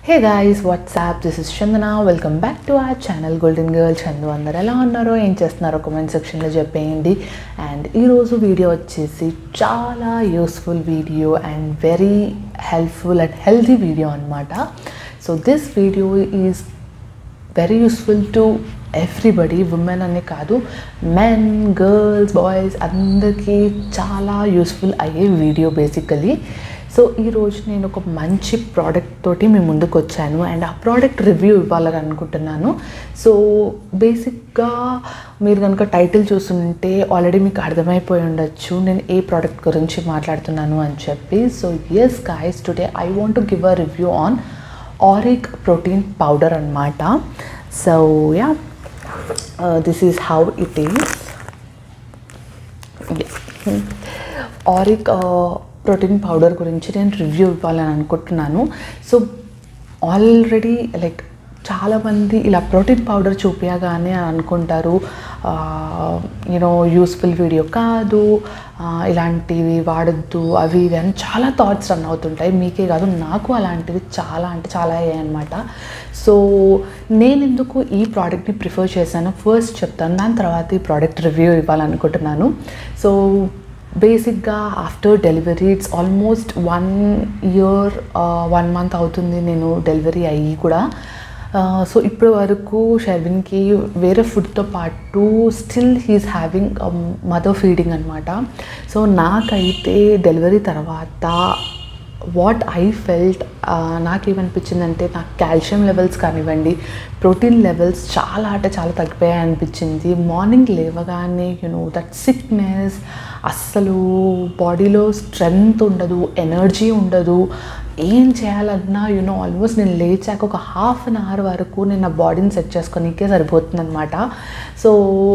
hey guys what's up this is Chandana welcome back to our channel golden girl Chandu అందరు ఎలా ఉన్నారో ఏం చేస్తున్నారో కామెంట్ సెక్షన్లో చెప్పేయండి అండ్ ఈరోజు వీడియో వచ్చేసి చాలా useful video and very helpful and healthy video అనమాట so this video is very useful to everybody women అనే కాదు మెన్ గర్ల్స్ బాయ్స్ అందరికీ చాలా యూస్ఫుల్ అయ్యే వీడియో బేసికలీ సో ఈరోజు నేను ఒక మంచి ప్రోడక్ట్ తోటి మీ ముందుకు వచ్చాను అండ్ ఆ ప్రోడక్ట్ రివ్యూ ఇవ్వాలని అనుకుంటున్నాను సో బేసిక్గా మీరు కనుక టైటిల్ చూస్తుంటే ఆల్రెడీ మీకు అర్థమైపోయి ఉండొచ్చు నేను ఏ ప్రోడక్ట్ గురించి మాట్లాడుతున్నాను అని చెప్పి so yes guys today I want to give a review on auric protein powder అనమాట so ya this is how it is Aarik protein powder గురించి నేను రివ్యూ ఇవ్వాలని అనుకుంటున్నాను సో ఆల్రెడీ లైక్ చాలామంది ఇలా ప్రోటీన్ పౌడర్ చూపించగానే అనుకుంటారు యూనో యూస్ఫుల్ వీడియో కాదు ఇలాంటివి వాడద్దు అవి ఇవి అని చాలా థాట్స్ రన్ అవుతుంటాయి మీకే కాదు నాకు అలాంటివి చాలా అంటే చాలా అయ్యాయి అనమాట సో నేను ఎందుకు ఈ ప్రోడక్ట్ని ప్రిఫర్ చేశాను ఫస్ట్ చెప్తాను దాని తర్వాత ఈ ప్రోడక్ట్ రివ్యూ ఇవ్వాలనుకుంటున్నాను సో బేసిక్గా after delivery it's almost one year one month అవుతుంది నేను డెలివరీ అయ్యి కూడా సో ఇప్పటి వరకు షెర్విన్కి వేరే ఫుడ్తో పాటు still he's having mother feeding అనమాట సో నాకైతే డెలివరీ తర్వాత వాట్ ఐ ఫెల్ట్ నాకేమనిపించిందంటే నాకు కాల్షియం లెవెల్స్ కానివ్వండి ప్రోటీన్ లెవెల్స్ చాలా అంటే చాలా తగ్గిపోయాయి అనిపించింది మార్నింగ్ లేవగానే యూనో దట్ సిక్నెస్ అస్సలు బాడీలో స్ట్రెంగ్త్ ఉండదు ఎనర్జీ ఉండదు ఏం చేయాలన్నా యూనో ఆల్మోస్ట్ నేను లేచాక ఒక హాఫ్ అన్ అవర్ వరకు నేను నా బాడీని సెట్ చేసుకోనికే సరిపోతుంది అనమాట సో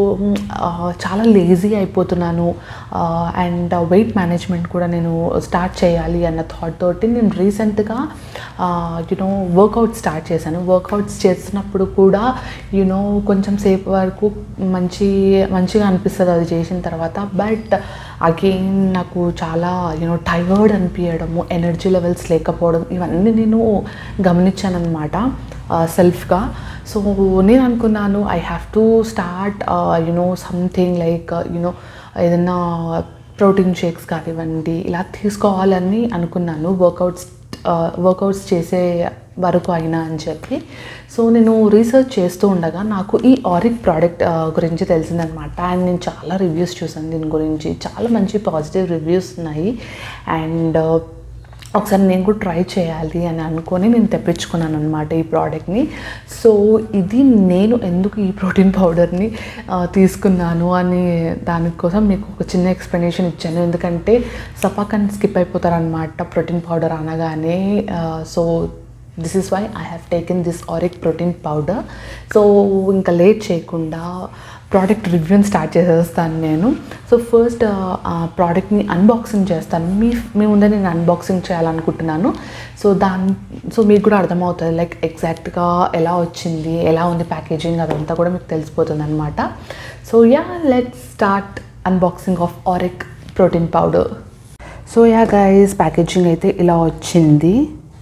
చాలా లేజీ అయిపోతున్నాను అండ్ వెయిట్ మేనేజ్మెంట్ కూడా నేను స్టార్ట్ చేయాలి అన్న థాట్ తోటి నేను రీసెంట్గా యునో వర్కౌట్ స్టార్ట్ చేశాను వర్కౌట్స్ చేస్తున్నప్పుడు కూడా యునో కొంచెం సేపు వరకు మంచి మంచిగా అనిపిస్తుంది అది చేసిన తర్వాత బట్ అగైన్ నాకు చాలా యూనో టైర్డ్ అనిపించడము ఎనర్జీ లెవెల్స్ లేకపోవడం ఇవన్నీ నేను గమనించాను అనమాట సెల్ఫ్గా సో నేను అనుకున్నాను I have to start you know something like you know ఏదైనా ప్రోటీన్ షేక్స్ కానివ్వండి ఇలా తీసుకోవాలని అనుకున్నాను వర్కౌట్స్ వర్కౌట్స్ చేసే వరకు అయినా అని చెప్పి సో నేను రీసెర్చ్ చేస్తూ ఉండగా నాకు ఈ ఆరిక్ ప్రోడక్ట్ గురించి తెలిసిందనమాట అండ్ నేను చాలా రివ్యూస్ చూసాను దీని గురించి చాలా మంచి పాజిటివ్ రివ్యూస్ ఉన్నాయి అండ్ ఒకసారి నేను కూడా ట్రై చేయాలి అని అనుకొని నేను తెప్పించుకున్నాను అనమాట ఈ ప్రోడక్ట్ని సో ఇది నేను ఎందుకు ఈ ప్రోటీన్ పౌడర్ని తీసుకున్నాను అని దానికోసం మీకు ఒక చిన్న ఎక్స్ప్లెనేషన్ ఇచ్చాను ఎందుకంటే సపాకన్ స్కిప్ అయిపోతారనమాట ప్రోటీన్ పౌడర్ అనగానే so this is why I have taken this Aarik protein powder so ఇంకా లేట్ చేయకుండా ప్రోడక్ట్ రివ్యూని స్టార్ట్ చేసేస్తాను నేను సో ఫస్ట్ ఆ ప్రోడక్ట్ని అన్బాక్సింగ్ చేస్తాను మీ మీ ముందే నేను అన్బాక్సింగ్ చేయాలనుకుంటున్నాను సో దాని సో మీకు కూడా అర్థమవుతుంది లైక్ ఎగ్జాక్ట్గా ఎలా వచ్చింది ఎలా ఉంది ప్యాకేజింగ్ అదంతా కూడా మీకు తెలిసిపోతుంది అనమాట so ya let start unboxing of Aarik protein powder so ya guys packaging అయితే ఇలా వచ్చింది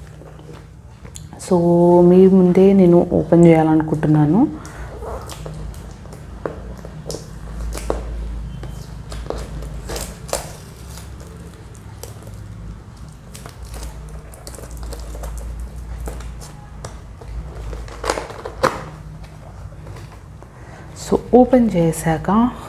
సో మీ ముందే నేను ఓపెన్ చేయాలనుకుంటున్నాను సో ఓపెన్ చేశాక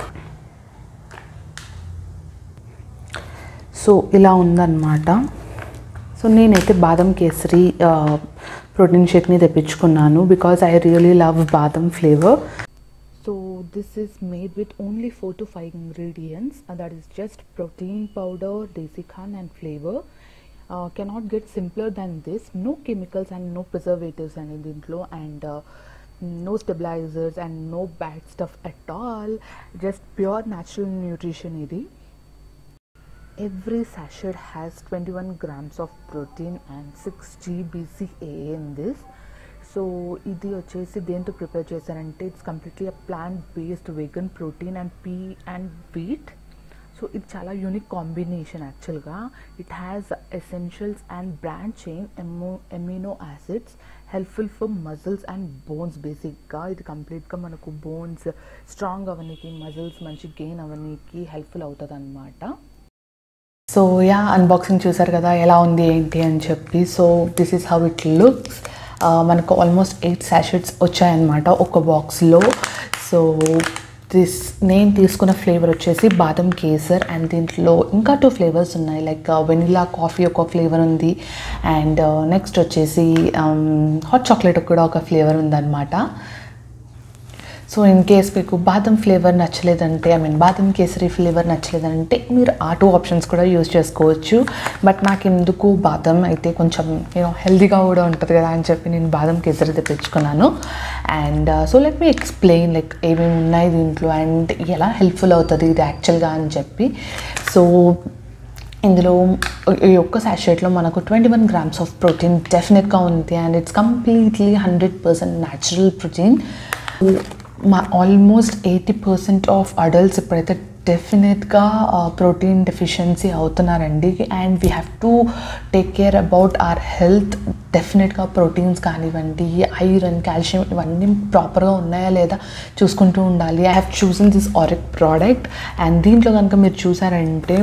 సో ఇలా ఉందన్నమాట సో నేనైతే బాదం కేసరి ప్రోటీన్ షేక్ని తెప్పించుకున్నాను because I really love badam flavour so this is made with only four to five ingredients that is just protein powder desi khand and flavour cannot get simpler than this no chemicals and no preservatives అండి దీంట్లో and no stabilizers and no bad stuff at all just pure natural nutrition ఇది every sachet has 21 grams of protein and 6 gbca in this so ఇది వచ్చేసి దేంతో prepare చేశారంటే it's completely a plant based vegan protein and pea and wheat so so ఇది చాలా unique combination యాక్చువల్గా it has essentials and brand chain emo amino acids helpful for muscles and bones బేసిక్గా ఇది కంప్లీట్గా మనకు బోన్స్ స్ట్రాంగ్ అవ్వనీకి muscles మంచి gain అవ్వనీకి హెల్ప్ఫుల్ అవుతుంది అనమాట సో యా అన్బాక్సింగ్ చూసారు కదా ఎలా ఉంది ఏంటి అని చెప్పి so this is how it looks మనకు ఆల్మోస్ట్ ఎయిట్ శాషెట్స్ వచ్చాయన్నమాట ఒక బాక్స్లో సో దిస్ నేను తీసుకున్న ఫ్లేవర్ వచ్చేసి బాదం కేసర్ అండ్ దీంట్లో ఇంకా టూ ఫ్లేవర్స్ ఉన్నాయి లైక్ వెనిలా కాఫీ ఒక ఫ్లేవర్ ఉంది అండ్ నెక్స్ట్ వచ్చేసి హాట్ చాక్లెట్ కూడా ఒక ఫ్లేవర్ ఉందన్నమాట సో ఇన్ కేస్ మీకు బాదం ఫ్లేవర్ నచ్చలేదంటే ఐ మీన్ బాదం కేసరి ఫ్లేవర్ నచ్చలేదంటే మీరు ఆ టూ ఆప్షన్స్ కూడా యూస్ చేసుకోవచ్చు బట్ నాకు ఎందుకు బాదం అయితే కొంచెం యూనో హెల్దీగా కూడా ఉంటుంది కదా అని చెప్పి నేను బాదం కేసరి తెప్పించుకున్నాను and so let me explain like ఏమేమి ఉన్నాయి దీంట్లో అండ్ ఎలా హెల్ప్ఫుల్ అవుతుంది ఇది యాక్చువల్గా అని చెప్పి సో ఇందులో ఈ ఒక్క శాషెట్లో మనకు twenty one grams of protein డెఫినెట్గా ఉంది and it's completely hundred percent natural protein మా almost eighty percent of adults ఇప్పుడైతే డెఫినెట్గా ప్రోటీన్ డెఫిషియన్సీ అవుతున్నారండి and we have to take care about our health డెఫినెట్గా ప్రోటీన్స్ కానివ్వండి ఐరన్ కాల్షియం ఇవన్నీ ప్రాపర్గా ఉన్నాయా లేదా చూసుకుంటూ ఉండాలి I have chosen this Aarik product and దీంట్లో కనుక మీరు చూసారంటే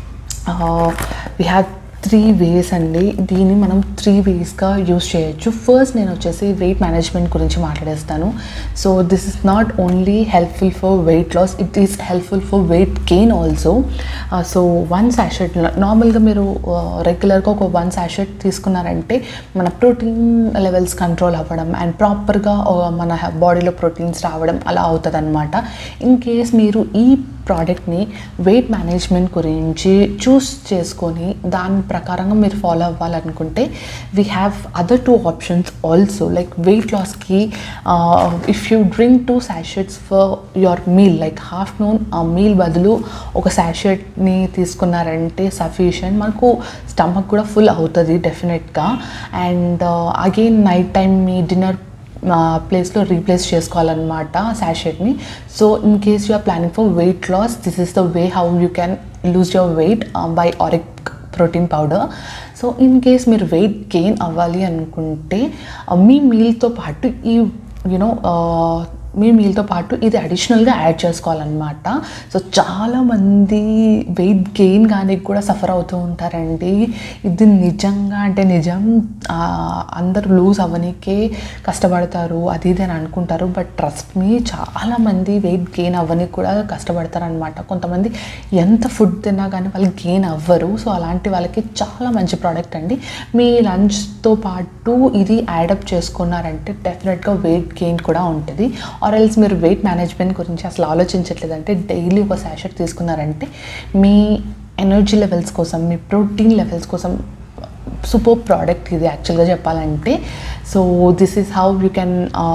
వీ హ్యావ్ త్రీ వేస్ అండి దీన్ని మనం త్రీ వేస్గా యూస్ చేయొచ్చు ఫస్ట్ నేను వచ్చేసి వెయిట్ మేనేజ్మెంట్ గురించి మాట్లాడేస్తాను so this is not only helpful for weight loss it is helpful for weight gain also so one sachet నార్మల్గా మీరు రెగ్యులర్గా ఒక వన్ శాషెట్ తీసుకున్నారంటే మన ప్రోటీన్ లెవెల్స్ కంట్రోల్ అవ్వడం అండ్ ప్రాపర్గా మన బాడీలో ప్రోటీన్స్ రావడం అలా అవుతుంది అనమాట ఇన్ కేస్ మీరు ఈ ప్రోడక్ట్ని వెయిట్ మేనేజ్మెంట్ గురించి చూస్ చేసుకొని దాని ప్రకారంగా మీరు ఫాలో అవ్వాలనుకుంటే we have other two options also like weight లాస్కి if you drink two sachets for your meal like afternoon ఆ మీల్ బదులు ఒక శాషెట్ని తీసుకున్నారంటే సఫిషియంట్ మనకు స్టమక్ కూడా ఫుల్ అవుతుంది డెఫినెట్గా అండ్ అగైన్ నైట్ టైం మీ డిన్నర్ ప్లేస్లో రీప్లేస్ చేసుకోవాలన్నమాట శాషెట్ని so in case you are planning for weight loss this is the way how you can lose your weight by Aarik protein powder so in case మీరు weight gain అవ్వాలి అనుకుంటే మీ మీల్తో పాటు ఈ you know మీ మీల్తో పాటు ఇది అడిషనల్గా యాడ్ చేసుకోవాలన్నమాట సో చాలామంది వెయిట్ గెయిన్ కానీ కూడా సఫర్ అవుతూ ఉంటారండి ఇది నిజంగా అంటే నిజం అందరూ లూజ్ అవ్వనీకే కష్టపడతారు అది ఇది అని అనుకుంటారు బట్ ట్రస్ట్ మీ చాలామంది వెయిట్ గెయిన్ అవ్వనీకి కూడా కష్టపడతారు అనమాట కొంతమంది ఎంత ఫుడ్ తిన్నా కానీ వాళ్ళు గెయిన్ అవ్వరు సో అలాంటి వాళ్ళకి చాలా మంచి ప్రోడక్ట్ అండి మీ లంచ్తో పాటు ఇది యాడప్ చేసుకున్నారంటే డెఫినెట్గా వెయిట్ గెయిన్ కూడా ఉంటుంది ఆర్ ఎల్స్ మీరు వెయిట్ మేనేజ్మెంట్ గురించి అసలు ఆలోచించట్లేదంటే డైలీ ఒక శాషెట్ తీసుకున్నారంటే మీ ఎనర్జీ లెవెల్స్ కోసం మీ ప్రోటీన్ లెవెల్స్ కోసం సూపర్ ప్రోడక్ట్ ఇది యాక్చువల్గా చెప్పాలంటే so this is how you can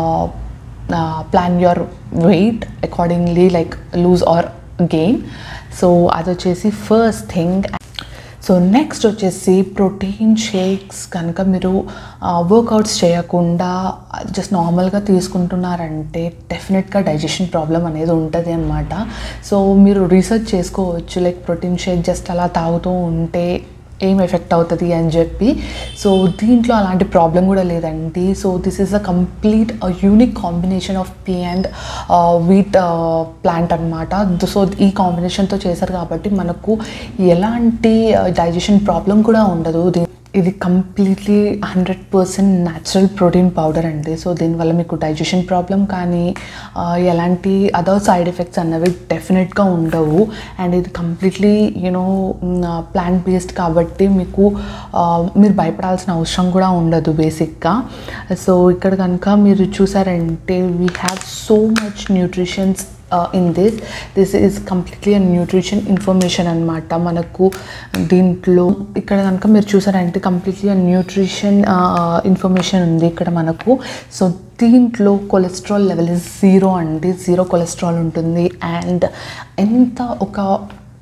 plan your weight accordingly like lose or gain so అది వచ్చేసి ఫస్ట్ థింగ్ సో నెక్స్ట్ వచ్చేసి ప్రోటీన్ షేక్స్ కనుక మీరు వర్కౌట్స్ చేయకుండా జస్ట్ నార్మల్గా తీసుకుంటున్నారంటే డెఫినెట్గా డైజెషన్ ప్రాబ్లం అనేది ఉంటుంది అనమాట సో మీరు రీసెర్చ్ చేసుకోవచ్చు లైక్ ప్రోటీన్ షేక్ జస్ట్ అలా తాగుతూ ఉంటే ఏం ఎఫెక్ట్ అవుతుంది అని చెప్పి సో దీంట్లో అలాంటి ప్రాబ్లం కూడా లేదండి so this is a complete unique combination of pea and wheat plant అనమాట సో ఈ కాంబినేషన్తో చేశారు కాబట్టి మనకు ఎలాంటి డైజెషన్ ప్రాబ్లం కూడా ఉండదు ఇది completely hundred percent natural protein powder అండి సో దీనివల్ల మీకు డైజెషన్ ప్రాబ్లం కానీ ఎలాంటి అదర్ సైడ్ ఎఫెక్ట్స్ అన్నవి డెఫినెట్గా ఉండవు అండ్ ఇది కంప్లీట్లీ యూనో ప్లాంట్ బేస్డ్ కాబట్టి మీకు మీరు భయపడాల్సిన అవసరం కూడా ఉండదు బేసిక్గా సో ఇక్కడ కనుక మీరు చూసారంటే we have so much nutritions in this this is completely nutrition information అనమాట మనకు దీంట్లో ఇక్కడ కనుక మీరు చూసారంటే కంప్లీట్లీ న్యూట్రిషన్ ఇన్ఫర్మేషన్ ఉంది ఇక్కడ మనకు సో దీంట్లో కొలెస్ట్రాల్ లెవెల్ ఇస్ జీరో అండి జీరో కొలెస్ట్రాల్ ఉంటుంది అండ్ ఎంత ఒక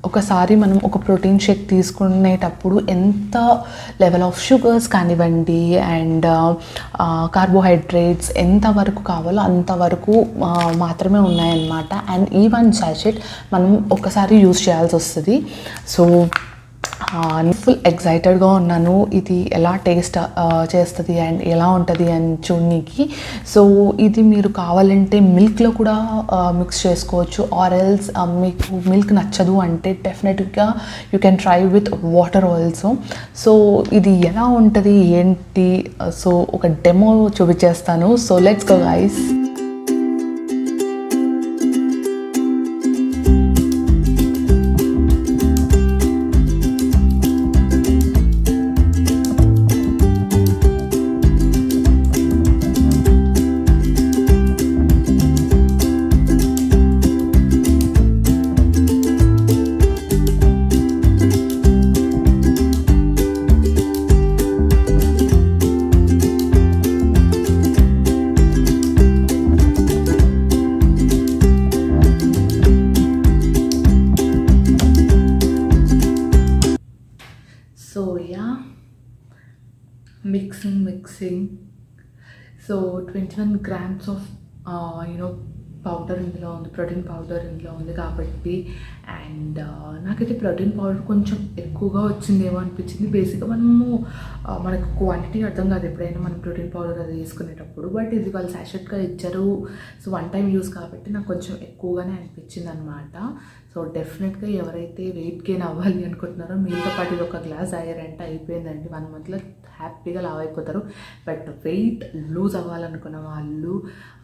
ఒకసారి మనం ఒక ప్రోటీన్ షేక్ తీసుకునేటప్పుడు ఎంత లెవెల్ ఆఫ్ షుగర్స్ కానివ్వండి అండ్ కార్బోహైడ్రేట్స్ ఎంత వరకు కావాలో అంతవరకు ఆ, మాత్రమే ఉన్నాయన్నమాట అండ్ ఈ వన్ సాచెట్ మనం ఒకసారి యూస్ చేయాల్సి వస్తుంది సో ఫుల్ ఎగ్జైటెడ్గా ఉన్నాను ఇది ఎలా టేస్ట్ చేస్తుంది అండ్ ఎలా ఉంటుంది అని చూడనీకి సో ఇది మీరు కావాలంటే మిల్క్లో కూడా మిక్స్ చేసుకోవచ్చు ఆర్ ఎల్స్ మీకు మిల్క్ నచ్చదు అంటే డెఫినెట్గా you can try with water also so ఇది ఎలా ఉంటుంది ఏంటి సో ఒక డెమో చూపించేస్తాను so let's go guys so ya mixing mixing so twenty one grams of you know powder ఇందులో ఉంది ప్రోటీన్ పౌడర్ ఇందులో ఉంది కాబట్టి అండ్ నాకైతే ప్రోటీన్ పౌడర్ కొంచెం ఎక్కువగా వచ్చిందేమో అనిపించింది బేసిక్గా మనము ఆ, మనకు క్వాంటిటీ అర్థం కాదు ఎప్పుడైనా మనం ప్రోటీన్ పౌడర్ అది తీసుకునేటప్పుడు బట్ ఇది వాళ్ళు సాషెట్గా ఇచ్చారు సో వన్ టైం యూస్ కాబట్టి నాకు కొంచెం ఎక్కువగానే అనిపించింది అనమాట సో డెఫినెట్గా ఎవరైతే వెయిట్ గెయిన్ అవ్వాలి అనుకుంటున్నారో మీతో పాటు ఇది ఒక గ్లాస్ అయ్యారంటే అయిపోయిందండి వన్ మంత్లో హ్యాపీగా లావ్ అయిపోతారు బట్ వెయిట్ లూజ్ అవ్వాలనుకున్న వాళ్ళు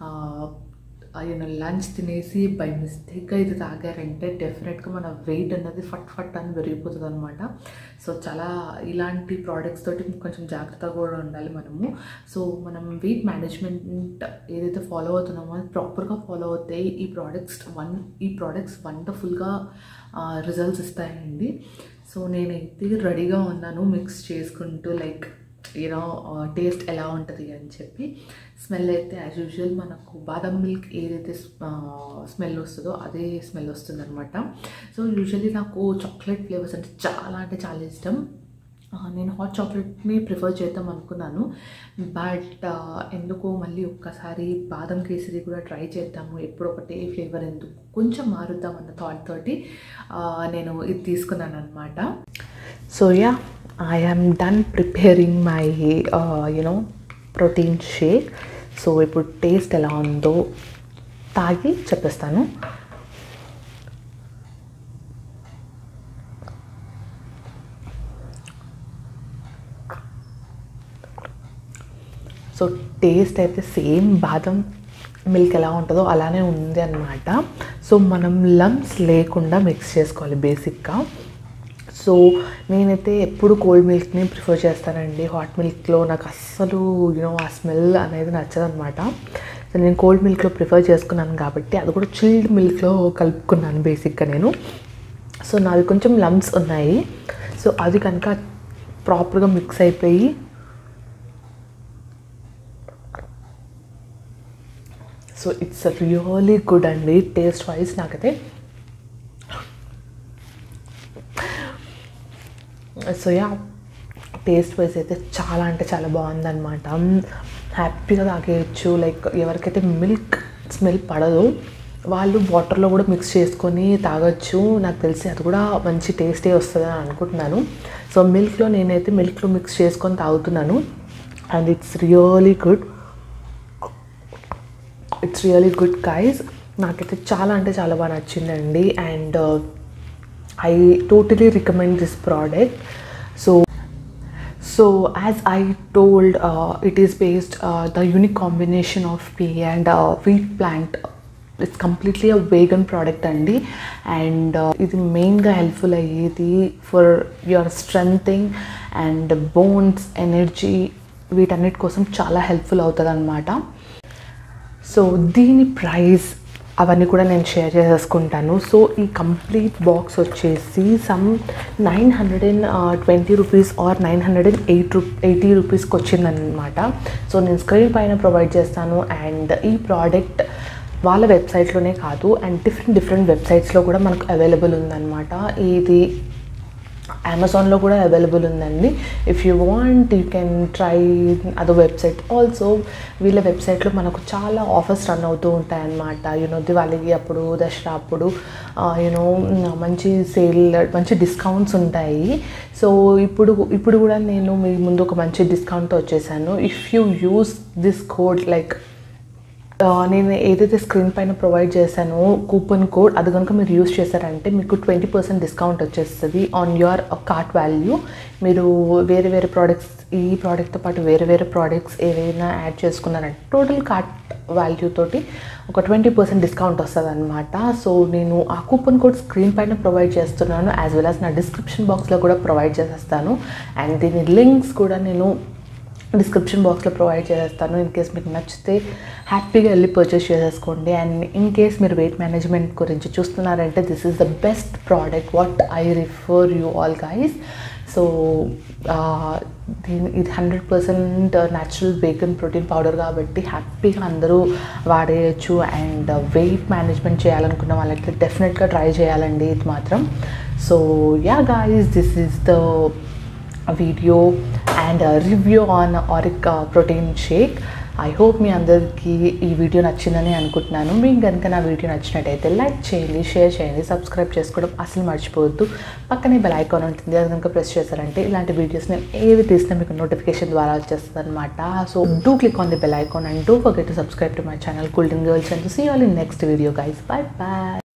ఆయన లంచ్ తినేసి బై మిస్టేక్గా ఇది తాగారంటే డెఫినెట్గా మన వెయిట్ అన్నది ఫట్ ఫట్ అని పెరిగిపోతుంది అనమాట సో చాలా ఇలాంటి ప్రోడక్ట్స్ తోటి కొంచెం జాగ్రత్తగా కూడా ఉండాలి మనము సో మనం వెయిట్ మేనేజ్మెంట్ ఏదైతే ఫాలో అవుతున్నామో అది ప్రాపర్గా ఫాలో అవుతాయి ఈ ప్రోడక్ట్స్ వన్ ఈ ప్రోడక్ట్స్ వండర్ఫుల్గా రిజల్ట్స్ ఇస్తాయండి సో నేనైతే రెడీగా ఉన్నాను మిక్స్ చేసుకుంటూ లైక్ యూనో టేస్ట్ ఎలా ఉంటుంది అని చెప్పి స్మెల్ అయితే యాజ్ యూజువల్ మనకు బాదం మిల్క్ ఏదైతే స్మెల్ వస్తుందో అదే స్మెల్ వస్తుంది అనమాట సో యూజువల్లీ నాకు చాక్లెట్ ఫ్లేవర్స్ అంటే చాలా అంటే చాలా ఇష్టం ఆ, నేను హాట్ చాక్లెట్ని ప్రిఫర్ చేద్దాం అనుకున్నాను బట్ ఎందుకో మళ్ళీ ఒక్కసారి బాదం కేసరి కూడా ట్రై చేద్దాము ఎప్పుడు ఒకటే ఫ్లేవర్ ఎందుకు కొంచెం మారుద్దాం అన్న థాట్ తోటి ఆ, నేను ఇది తీసుకున్నాను అనమాట so ya I am done preparing my you know protein shake so ఇప్పుడు టేస్ట్ ఎలా ఉందో తాగి చెప్పేస్తాను సో టేస్ట్ అయితే సేమ్ బాదం మిల్క్ ఎలా ఉంటుందో అలానే ఉంది అనమాట సో మనం లమ్స్ లేకుండా మిక్స్ చేసుకోవాలి బేసిక్గా సో నేనైతే ఎప్పుడు కోల్డ్ మిల్క్ని ప్రిఫర్ చేస్తానండి హాట్ మిల్క్లో నాకు అస్సలు యూనో ఆ స్మెల్ అనేది నచ్చదనమాట సో నేను కోల్డ్ మిల్క్లో ప్రిఫర్ చేసుకున్నాను కాబట్టి అది కూడా చిల్డ్ మిల్క్లో కలుపుకున్నాను బేసిక్గా నేను సో నాది కొంచెం లమ్స్ ఉన్నాయి సో అది కనుక ప్రాపర్గా మిక్స్ అయిపోయి సో ఇట్స్ రియలీ గుడ్ అండి టేస్ట్ వైజ్ నాకైతే సో యా టేస్ట్ వైజ్ అయితే చాలా అంటే చాలా బాగుందన్నమాట హ్యాపీగా తాగేయచ్చు లైక్ ఎవరికైతే మిల్క్ స్మెల్ పడదో వాళ్ళు వాటర్లో కూడా మిక్స్ చేసుకొని తాగొచ్చు నాకు తెలిసి అది కూడా మంచి టేస్టే వస్తుంది అని అనుకుంటున్నాను సో మిల్క్లో నేనైతే మిల్క్లో మిక్స్ చేసుకొని తాగుతున్నాను and it's really good it's really good guys నాకైతే చాలా అంటే చాలా బాగా నచ్చిందండి and I totally recommend this product so so as I told it is based the unique combination of pea and wheat plant it's completely a vegan product అండి and ఇది మెయిన్గా helpful అయ్యేది for your strengthening and bones energy వీటన్నిటి కోసం చాలా helpful అవుతుంది అనమాట so దీని ప్రైస్ అవన్నీ కూడా నేను షేర్ చేసేసుకుంటాను సో ఈ కంప్లీట్ బాక్స్ వచ్చేసి some nine hundred and twenty rupees or nine hundred and eight రూ ఎయిటీ రూపీస్కి వచ్చిందనమాట సో నేను స్క్రీన్ పైన ప్రొవైడ్ చేస్తాను అండ్ ఈ ప్రోడక్ట్ వాళ్ళ వెబ్సైట్లోనే కాదు అండ్ డిఫరెంట్ డిఫరెంట్ వెబ్సైట్స్లో కూడా మనకు అవైలబుల్ ఉందన్నమాట ఇది అమెజాన్లో కూడా అవైలబుల్ ఉందండి if you want you can try other website also వీళ్ళ వెబ్సైట్లో మనకు చాలా ఆఫర్స్ రన్ అవుతూ ఉంటాయన్నమాట యూనో దివాళీకి అప్పుడు దసరా అప్పుడు యూనో మంచి సేల్ మంచి డిస్కౌంట్స్ ఉంటాయి సో ఇప్పుడు ఇప్పుడు కూడా నేను మీ ముందు ఒక మంచి డిస్కౌంట్తో వచ్చేసాను if you use this code like ఆ, నేను ఏదైతే స్క్రీన్ పైన ప్రొవైడ్ చేశానో కూపన్ కోడ్ అది కనుక మీరు యూస్ చేశారంటే మీకు ట్వంటీ పర్సెంట్ డిస్కౌంట్ వచ్చేస్తుంది ఆన్ యువర్ కార్ట్ వాల్యూ మీరు వేరే వేరే ప్రోడక్ట్స్ ఈ ప్రోడక్ట్తో పాటు వేరే వేరే ప్రోడక్ట్స్ ఏవైనా యాడ్ చేసుకున్నారంటే టోటల్ కార్ట్ వాల్యూ తోటి ఒక ట్వంటీ పర్సెంట్ డిస్కౌంట్ వస్తుంది అనమాట సో నేను ఆ కూపన్ కోడ్ స్క్రీన్ పైన ప్రొవైడ్ చేస్తున్నాను యాజ్ వెల్ యాజ్ నా డిస్క్రిప్షన్ బాక్స్లో కూడా ప్రొవైడ్ చేసేస్తాను అండ్ దీని లింక్స్ కూడా నేను డిస్క్రిప్షన్ బాక్స్లో ప్రొవైడ్ చేసేస్తాను ఇన్ కేస్ మీకు నచ్చితే హ్యాపీగా వెళ్ళి పర్చేస్ చేసేసుకోండి అండ్ ఇన్ కేస్ మీరు వెయిట్ మేనేజ్మెంట్ గురించి చూస్తున్నారంటే this is the best product what I refer you all guys so దీని ఇది hundred percent natural vegan protein powder కాబట్టి హ్యాపీగా అందరూ వాడేయచ్చు అండ్ వెయిట్ మేనేజ్మెంట్ చేయాలనుకున్న వాళ్ళకి డెఫినెట్గా ట్రై చేయాలండి ఇది మాత్రం so ya guys this is the video and review on auric protein shake I hope మీ అందరికీ ఈ వీడియో నచ్చిందని అనుకుంటున్నాను మీకు కనుక నా వీడియో నచ్చినట్టయితే లైక్ చేయండి షేర్ చేయండి సబ్స్క్రైబ్ చేసుకోవడం అసలు మర్చిపోవద్దు పక్కనే బెల్ ఐకాన్ ఉంటుంది అది కనుక ప్రెస్ చేశారంటే ఇలాంటి వీడియోస్ నేను ఏవి తీసినా మీకు నోటిఫికేషన్ ద్వారా వచ్చేస్తుంది అనమాట so do click on the bell icon and do forget to subscribe to my channel golden girls and see all in next video guys bye bye